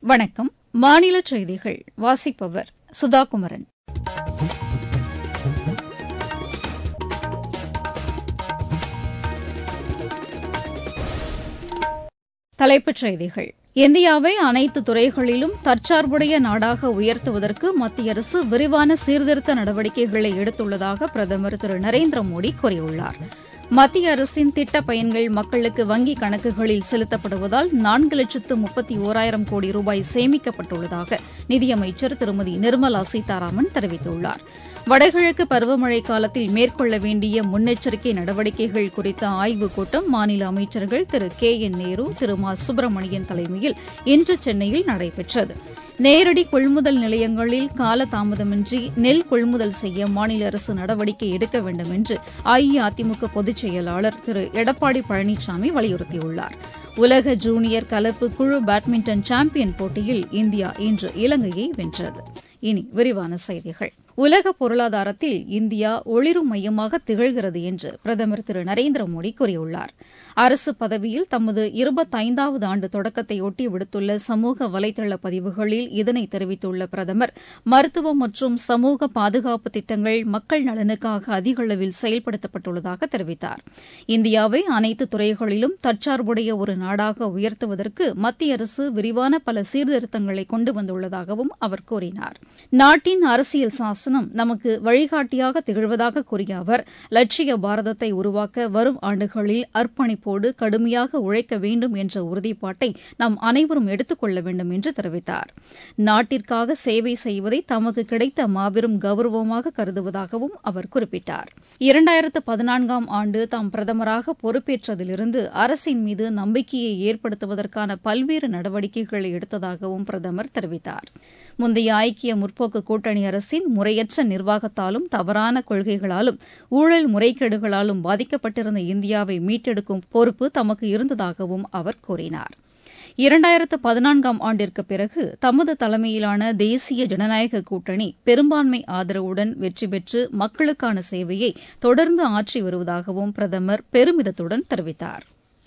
வணக்கம் மாநில செய்திகள் வாசிப்பவர் சுதாகுமரன் தலைப்புச் செய்திகள் இந்தியாவை அனைத்து துறைகளிலும் தற்சார்புடைய நாடாக உயர்த்துவதற்கு மத்திய அரசு விரிவான சீர்திருத்த நடவடிக்கைகளை எடுத்துள்ளதாக பிரதமர் திரு நரேந்திர மோடி கூறியுள்ளார் மத்திய அரசின் திட்ட பயன்கள் மக்களுக்கு வங்கிக் கணக்குகளில் செலுத்தப்படுவதால் நான்கு லட்சத்து முப்பத்தி ஓராயிரம் கோடி ரூபாய் சேமிக்கப்பட்டுள்ளதாக நிதியமைச்சர் திருமதி நிர்மலா சீதாராமன் தெரிவித்துள்ளார் வடகிழக்கு பருவமழை காலத்தில் மேற்கொள்ள வேண்டிய முன்னெச்சரிக்கை நடவடிக்கைகள் குறித்த ஆய்வுக் கூட்டம் மாநில அமைச்சர்கள் திரு கே என் நேரு திரு மா சுப்பிரமணியன் தலைமையில் இன்று சென்னையில் நடைபெற்றது நேரடி கொள்முதல் நிலையங்களில் காலதாமதமின்றி நெல் கொள்முதல் செய்ய மாநில அரசு நடவடிக்கை எடுக்க வேண்டும் என்று அஇஅதிமுக பொதுச் செயலாளர் திரு எடப்பாடி பழனிசாமி வலியுறுத்தியுள்ளார் உலக ஜூனியர் கலப்பு குழு பேட்மிண்டன் சாம்பியன் போட்டியில் இந்தியா இன்று இலங்கையை வென்றது இனி விரிவான செய்திகள் உலக பொருளாதாரத்தில் இந்தியா ஒளிரும் மையமாக திகழ்கிறது என்று பிரதமர் திரு நரேந்திர மோடி கூறியுள்ளார் அரசு பதவியில் தமது இருபத்தைந்தாவது ஆண்டு தொடக்கத்தையொட்டி விடுத்துள்ள சமூக வலைதள பதிவுகளில் இதனை தெரிவித்துள்ள பிரதமர் மருத்துவம் மற்றும் சமூக பாதுகாப்பு திட்டங்கள் மக்கள் நலனுக்காக அதிக அளவில் செயல்படுத்தப்பட்டுள்ளதாக தெரிவித்தார் இந்தியாவை அனைத்து துறைகளிலும் தற்சார்புடைய ஒரு நாடாக உயர்த்துவதற்கு மத்திய அரசு விரிவான பல சீர்திருத்தங்களை கொண்டு வந்துள்ளதாகவும் அவர் கூறினார் நாட்டின் அரசியல் சாசனம் நமக்கு வழிகாட்டியாக திகழ்வதாக கூறிய அவர் லட்சிய பாரதத்தை உருவாக்க வரும் ஆண்டுகளில் அர்ப்பணிப்போடு கடுமையாக உழைக்க வேண்டும் என்ற உறுதிப்பாட்டை நாம் அனைவரும் எடுத்துக் கொள்ள வேண்டும் என்று தெரிவித்தார் நாட்டிற்காக சேவை செய்வதை தமக்கு கிடைத்த மாபெரும் கௌரவமாக கருதுவதாகவும் அவர் குறிப்பிட்டார் இரண்டாயிரத்து பதினான்காம் ஆண்டு தாம் பிரதமராக பொறுப்பேற்றதிலிருந்து அரசின் மீது நம்பிக்கையை ஏற்படுத்துவதற்கான பல்வேறு நடவடிக்கைகளை எடுத்ததாகவும் பிரதமர் தெரிவித்தார் முந்தைய ஐக்கிய முற்போக்கு கூட்டணி அரசின் முறையற்ற நிர்வாகத்தாலும் தவறான கொள்கைகளாலும் ஊழல் முறைகேடுகளாலும் பாதிக்கப்பட்டிருந்த இந்தியாவை மீட்டெடுக்கும் பொறுப்பு தமக்கு இருந்ததாகவும் அவர் கூறினார் இரண்டாயிரத்து பதினான்காம் ஆண்டிற்கு பிறகு தமது தலைமையிலான தேசிய ஜனநாயக கூட்டணி பெரும்பான்மை ஆதரவுடன் வெற்றி பெற்று மக்களுக்கான சேவையை தொடர்ந்து ஆற்றி வருவதாகவும் பிரதமர் பெருமிதத்துடன் தெரிவித்தார்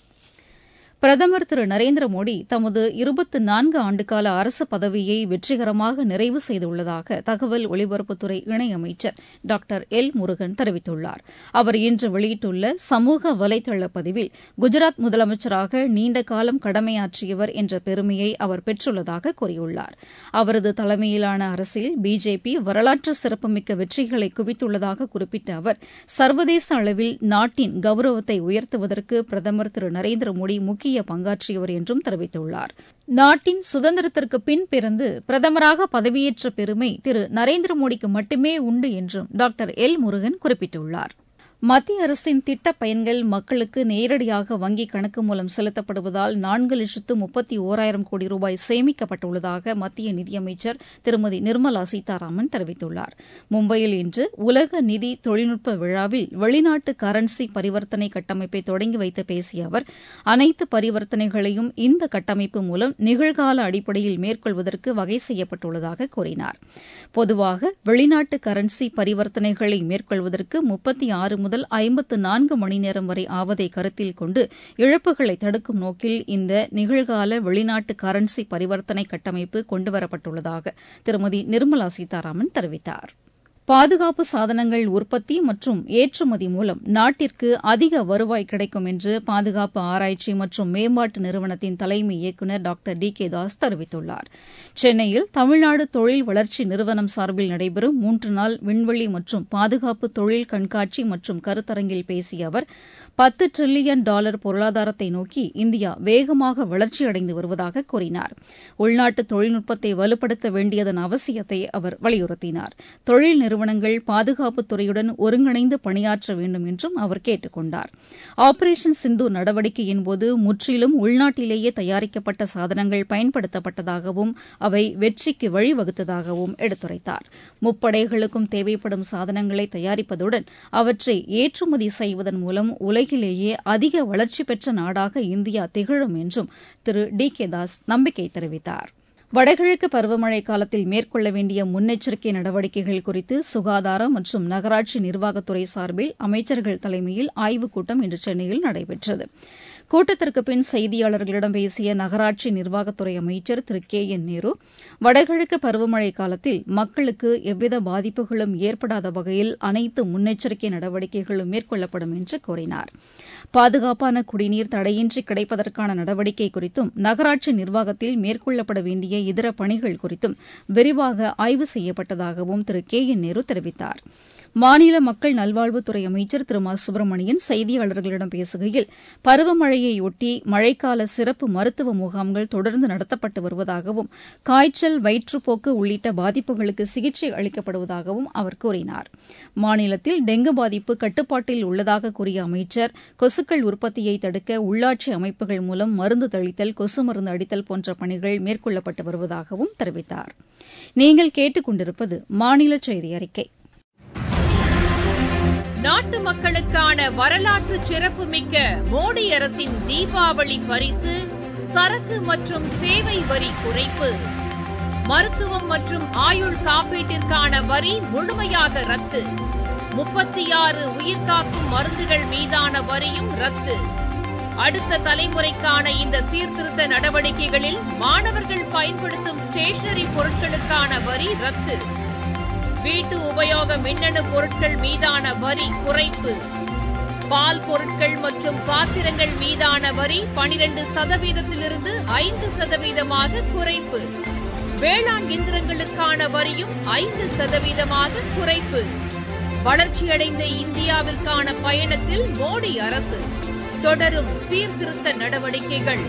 பிரதமர் திரு நரேந்திர மோடி தமது இருபத்து நான்கு ஆண்டுகால அரசு பதவியை வெற்றிகரமாக நிறைவு செய்துள்ளதாக தகவல் ஒலிபரப்புத்துறை இணையமைச்சர் டாக்டர் எல் முருகன் தெரிவித்துள்ளார் அவர் இன்று வெளியிட்டுள்ள சமூக வலைதள பதிவில் குஜராத் முதலமைச்சராக நீண்ட காலம் கடமையாற்றியவர் என்ற பெருமையை அவர் பெற்றுள்ளதாக கூறியுள்ளார் அவரது தலைமையிலான அரசில் பிஜேபி வரலாற்று சிறப்புமிக்க வெற்றிகளை குவித்துள்ளதாக குறிப்பிட்ட அவர் சர்வதேச அளவில் நாட்டின் கௌரவத்தை உயர்த்துவதற்கு பிரதமர் திரு நரேந்திர மோடி முக்கிய முக்கிய பங்காற்றியவர் என்றும் தெரிவித்துள்ளார் நாட்டின் சுதந்திரத்திற்கு பின் பிறந்து பிரதமராக பதவியேற்ற பெருமை திரு நரேந்திர மோடிக்கு மட்டுமே உண்டு என்றும் டாக்டர் எல் முருகன் குறிப்பிட்டுள்ளார் மத்திய அரசின் திட்ட பயன்கள் மக்களுக்கு நேரடியாக வங்கிக் கணக்கு மூலம் செலுத்தப்படுவதால் நான்கு லட்சத்து முப்பத்தி ஓராயிரம் கோடி ரூபாய் சேமிக்கப்பட்டுள்ளதாக மத்திய நிதியமைச்சர் திருமதி நிர்மலா சீதாராமன் தெரிவித்துள்ளார் மும்பையில் இன்று உலக நிதி தொழில்நுட்ப விழாவில் வெளிநாட்டு கரன்சி பரிவர்த்தனை கட்டமைப்பை தொடங்கி வைத்து பேசிய அவர் அனைத்து பரிவர்த்தனைகளையும் இந்த கட்டமைப்பு மூலம் நிகழ்கால அடிப்படையில் மேற்கொள்வதற்கு வகை செய்யப்பட்டுள்ளதாக கூறினார் பொதுவாக வெளிநாட்டு கரன்சி பரிவர்த்தனைகளை மேற்கொள்வதற்கு முப்பத்தி ஆறு முதல் ஐம்பத்து நான்கு மணி நேரம் வரை ஆவதை கருத்தில் கொண்டு இழப்புகளை தடுக்கும் நோக்கில் இந்த நிகழ்கால வெளிநாட்டு கரன்சி பரிவர்த்தனை கட்டமைப்பு கொண்டுவரப்பட்டுள்ளதாக திருமதி நிர்மலா சீதாராமன் தெரிவித்தார் பாதுகாப்பு சாதனங்கள் உற்பத்தி மற்றும் ஏற்றுமதி மூலம் நாட்டிற்கு அதிக வருவாய் கிடைக்கும் என்று பாதுகாப்பு ஆராய்ச்சி மற்றும் மேம்பாட்டு நிறுவனத்தின் தலைமை இயக்குநர் டாக்டர் டி கே தாஸ் தெரிவித்துள்ளார் சென்னையில் தமிழ்நாடு தொழில் வளர்ச்சி நிறுவனம் சார்பில் நடைபெறும் மூன்று நாள் விண்வெளி மற்றும் பாதுகாப்பு தொழில் கண்காட்சி மற்றும் கருத்தரங்கில் பேசிய அவர் பத்து டிரில்லியன் டாலர் பொருளாதாரத்தை நோக்கி இந்தியா வேகமாக வளர்ச்சியடைந்து வருவதாக கூறினார் உள்நாட்டு தொழில்நுட்பத்தை வலுப்படுத்த வேண்டியதன் அவசியத்தை அவர் வலியுறுத்தினார் தொழில் நிறுவனங்கள் பாதுகாப்புத் துறையுடன் ஒருங்கிணைந்து பணியாற்ற வேண்டும் என்றும் அவர் கேட்டுக் கொண்டார் ஆபரேஷன் சிந்து நடவடிக்கையின்போது முற்றிலும் உள்நாட்டிலேயே தயாரிக்கப்பட்ட சாதனங்கள் பயன்படுத்தப்பட்டதாகவும் அவை வெற்றிக்கு வழிவகுத்ததாகவும் எடுத்துரைத்தார் முப்படைகளுக்கும் தேவைப்படும் சாதனங்களை தயாரிப்பதுடன் அவற்றை ஏற்றுமதி செய்வதன் மூலம் உலகிலேயே அதிக வளர்ச்சி பெற்ற நாடாக இந்தியா திகழும் என்றும் திரு டி கே தாஸ் நம்பிக்கை தெரிவித்தார் வடகிழக்கு பருவமழை காலத்தில் மேற்கொள்ள வேண்டிய முன்னெச்சரிக்கை நடவடிக்கைகள் குறித்து சுகாதார மற்றும் நகராட்சி நிர்வாகத்துறை சார்பில் அமைச்சர்கள் தலைமையில் ஆய்வுக் கூட்டம் இன்று சென்னையில் நடைபெற்றது கூட்டத்திற்கு பின் செய்தியாளர்களிடம் பேசிய நகராட்சி நிர்வாகத்துறை அமைச்சர் திரு கே என் நேரு வடகிழக்கு பருவமழை காலத்தில் மக்களுக்கு எவ்வித பாதிப்புகளும் ஏற்படாத வகையில் அனைத்து முன்னெச்சரிக்கை நடவடிக்கைகளும் மேற்கொள்ளப்படும் என்று கூறினார் பாதுகாப்பான குடிநீர் தடையின்றி கிடைப்பதற்கான நடவடிக்கை குறித்தும் நகராட்சி நிர்வாகத்தில் மேற்கொள்ளப்பட வேண்டிய இதர பணிகள் குறித்தும் விரிவாக ஆய்வு செய்யப்பட்டதாகவும் திரு கே என் நேரு தெரிவித்தார் மாநில மக்கள் நல்வாழ்வுத்துறை அமைச்சர் திரு மா சுப்பிரமணியன் செய்தியாளர்களிடம் பேசுகையில் பருவமழையையொட்டி மழைக்கால சிறப்பு மருத்துவ முகாம்கள் தொடர்ந்து நடத்தப்பட்டு வருவதாகவும் காய்ச்சல் வயிற்றுப்போக்கு உள்ளிட்ட பாதிப்புகளுக்கு சிகிச்சை அளிக்கப்படுவதாகவும் அவர் கூறினார் மாநிலத்தில் டெங்கு பாதிப்பு கட்டுப்பாட்டில் உள்ளதாக கூறிய அமைச்சர் கொசுக்கள் உற்பத்தியை தடுக்க உள்ளாட்சி அமைப்புகள் மூலம் மருந்து தெளித்தல் கொசு மருந்து அடித்தல் போன்ற பணிகள் மேற்கொள்ளப்பட்டு வருவதாகவும் தெரிவித்தார் நீங்கள் கேட்டுக் கொண்டிருப்பது மாநில செய்தி அறிக்கை நாட்டு மக்களுக்கான வரலாற்று சிறப்புமிக்க மோடி அரசின் தீபாவளி பரிசு சரக்கு மற்றும் சேவை வரி குறைப்பு மருத்துவம் மற்றும் ஆயுள் காப்பீட்டிற்கான வரி முழுமையாக ரத்து முப்பத்தி ஆறு உயிர்காக்கும் மருந்துகள் மீதான வரியும் ரத்து அடுத்த தலைமுறைக்கான இந்த சீர்திருத்த நடவடிக்கைகளில் மாணவர்கள் பயன்படுத்தும் ஸ்டேஷனரி பொருட்களுக்கான வரி ரத்து வீட்டு உபயோக மின்னணு பொருட்கள் மீதான வரி குறைப்பு பால் பொருட்கள் மற்றும் பாத்திரங்கள் மீதான வரி பனிரெண்டு சதவீதத்திலிருந்து ஐந்து சதவீதமாக குறைப்பு வேளாண் இயந்திரங்களுக்கான வரியும் ஐந்து சதவீதமாக குறைப்பு வளர்ச்சியடைந்த இந்தியாவிற்கான பயணத்தில் மோடி அரசு தொடரும் சீர்திருத்த நடவடிக்கைகள்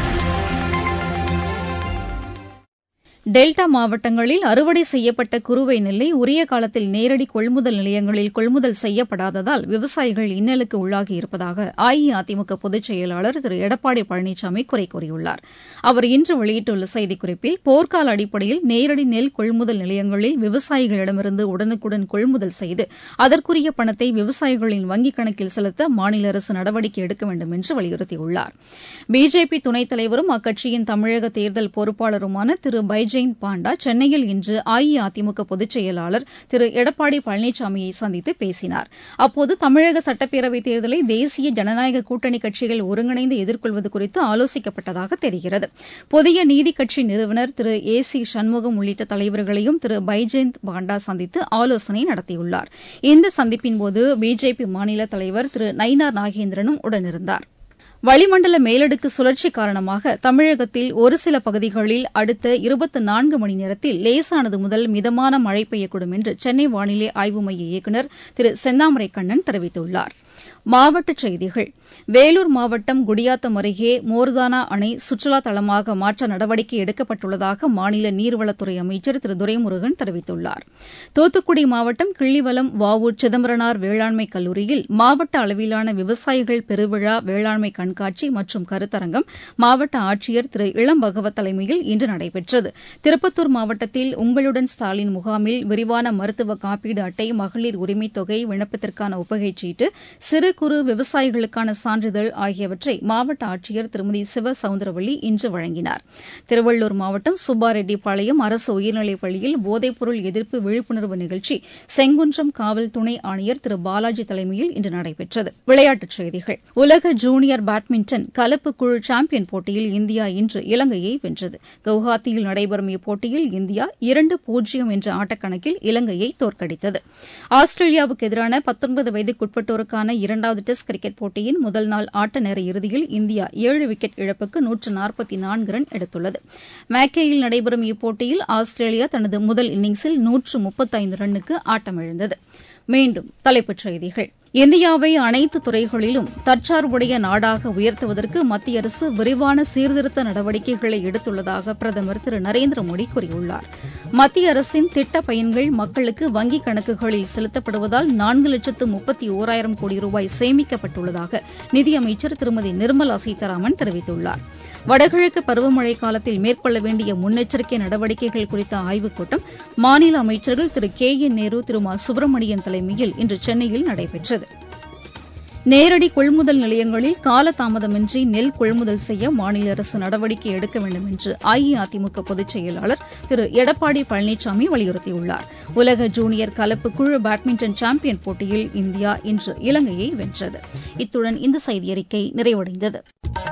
டெல்டா மாவட்டங்களில் அறுவடை செய்யப்பட்ட குறுவை நெல்லை உரிய காலத்தில் நேரடி கொள்முதல் நிலையங்களில் கொள்முதல் செய்யப்படாததால் விவசாயிகள் இன்னலுக்கு உள்ளாகி இருப்பதாக அஇஅதிமுக பொதுச் செயலாளர் திரு எடப்பாடி பழனிசாமி குறை கூறியுள்ளார் அவர் இன்று வெளியிட்டுள்ள செய்திக்குறிப்பில் போர்க்கால அடிப்படையில் நேரடி நெல் கொள்முதல் நிலையங்களில் விவசாயிகளிடமிருந்து உடனுக்குடன் கொள்முதல் செய்து அதற்குரிய பணத்தை விவசாயிகளின் வங்கிக் கணக்கில் செலுத்த மாநில அரசு நடவடிக்கை எடுக்க வேண்டும் என்று வலியுறுத்தியுள்ளார் பிஜேபி துணைத் தலைவரும் அக்கட்சியின் தமிழக தேர்தல் பொறுப்பாளருமான திரு பை ஜெயின் பாண்டா சென்னையில் இன்று அஇஅதிமுக பொதுச் செயலாளர் திரு எடப்பாடி பழனிசாமியை சந்தித்து பேசினார் அப்போது தமிழக சட்டப்பேரவைத் தேர்தலை தேசிய ஜனநாயக கூட்டணி கட்சிகள் ஒருங்கிணைந்து எதிர்கொள்வது குறித்து ஆலோசிக்கப்பட்டதாக தெரிகிறது புதிய நீதி கட்சி நிறுவனர் திரு ஏ சி சண்முகம் உள்ளிட்ட தலைவர்களையும் திரு பைஜெயந்த் பாண்டா சந்தித்து ஆலோசனை நடத்தியுள்ளார் இந்த சந்திப்பின்போது பிஜேபி மாநில தலைவர் திரு நயினார் நாகேந்திரனும் உடனிருந்தார் வளிமண்டல மேலடுக்கு சுழற்சி காரணமாக தமிழகத்தில் ஒரு சில பகுதிகளில் அடுத்த இருபத்தி நான்கு மணி நேரத்தில் லேசானது முதல் மிதமான மழை பெய்யக்கூடும் என்று சென்னை வானிலை ஆய்வு மைய இயக்குநர் திரு செந்தாமரை கண்ணன் தெரிவித்துள்ளார் மாவட்டச் செய்திகள் வேலூர் மாவட்டம் குடியாத்தம் அருகே மோர்தானா அணை சுற்றுலா தலமாக மாற்ற நடவடிக்கை எடுக்கப்பட்டுள்ளதாக மாநில நீர்வளத்துறை அமைச்சர் திரு துரைமுருகன் தெரிவித்துள்ளார் தூத்துக்குடி மாவட்டம் கிள்ளிவலம் வாவூர் சிதம்பரனார் வேளாண்மை கல்லூரியில் மாவட்ட அளவிலான விவசாயிகள் பெருவிழா வேளாண்மை கண்காட்சி மற்றும் கருத்தரங்கம் மாவட்ட ஆட்சியர் திரு இளம் பகவத் தலைமையில் இன்று நடைபெற்றது திருப்பத்தூர் மாவட்டத்தில் உங்களுடன் ஸ்டாலின் முகாமில் விரிவான மருத்துவ காப்பீடு அட்டை மகளிர் உரிமைத் தொகை விண்ணப்பத்திற்கான ஒப்புகைச் சீட்டு சிறு குறு விவசாயிகளுக்கான சான்றிதழ் ஆகியவற்றை மாவட்ட ஆட்சியர் திருமதி சிவ சவுந்தரவள்ளி இன்று வழங்கினார் திருவள்ளூர் மாவட்டம் சுப்பாரெட்டிப்பாளையம் அரசு உயர்நிலைப் பள்ளியில் போதைப்பொருள் எதிர்ப்பு விழிப்புணர்வு நிகழ்ச்சி செங்குன்றம் காவல் துணை ஆணையர் திரு பாலாஜி தலைமையில் இன்று நடைபெற்றது விளையாட்டுச் செய்திகள் உலக ஜூனியர் பேட்மிண்டன் கலப்பு குழு சாம்பியன் போட்டியில் இந்தியா இன்று இலங்கையை வென்றது கவுஹாத்தியில் நடைபெறும் இப்போட்டியில் இந்தியா இரண்டு பூஜ்ஜியம் என்ற ஆட்டக்கணக்கில் இலங்கையை தோற்கடித்தது ஆஸ்திரேலியாவுக்கு எதிரான பத்தொன்பது வயதுக்குட்பட்டோருக்கான இரண்டாவது டெஸ்ட் கிரிக்கெட் போட்டியின் முதல் நாள் ஆட்ட நேர இறுதியில் இந்தியா ஏழு விக்கெட் இழப்புக்கு நூற்று நாற்பத்தி நான்கு ரன் எடுத்துள்ளது மேக்கேயில் நடைபெறும் இப்போட்டியில் ஆஸ்திரேலியா தனது முதல் இன்னிங்ஸில் நூற்று முப்பத்தைந்து ரன்னுக்கு ஆட்டமிழந்தது மீண்டும் தலைப்புச் செய்திகள் இந்தியாவை அனைத்து துறைகளிலும் தற்சார்புடைய நாடாக உயர்த்துவதற்கு மத்திய அரசு விரிவான சீர்திருத்த நடவடிக்கைகளை எடுத்துள்ளதாக பிரதமர் திரு நரேந்திர மோடி கூறியுள்ளார் மத்திய அரசின் திட்ட பயன்கள் மக்களுக்கு வங்கிக் கணக்குகளில் செலுத்தப்படுவதால் நான்கு லட்சத்து முப்பத்தி ஓராயிரம் கோடி ரூபாய் சேமிக்கப்பட்டுள்ளதாக நிதியமைச்சர் திருமதி நிர்மலா சீதாராமன் தெரிவித்துள்ளார் வடகிழக்கு பருவமழை காலத்தில் மேற்கொள்ள வேண்டிய முன்னெச்சரிக்கை நடவடிக்கைகள் குறித்த ஆய்வுக் கூட்டம் மாநில அமைச்சர்கள் திரு கே என் நேரு திரு மா சுப்பிரமணியன் தலைமையில் இன்று சென்னையில் நடைபெற்றது நேரடி கொள்முதல் நிலையங்களில் காலதாமதமின்றி நெல் கொள்முதல் செய்ய மாநில அரசு நடவடிக்கை எடுக்க வேண்டும் என்று அஇஅதிமுக பொதுச் செயலாளர் திரு எடப்பாடி பழனிசாமி வலியுறுத்தியுள்ளார் உலக ஜூனியர் கலப்பு குழு பேட்மிண்டன் சாம்பியன் போட்டியில் இந்தியா இன்று இலங்கையை வென்றது இத்துடன் இந்த செய்தியறிக்கை நிறைவடைந்தது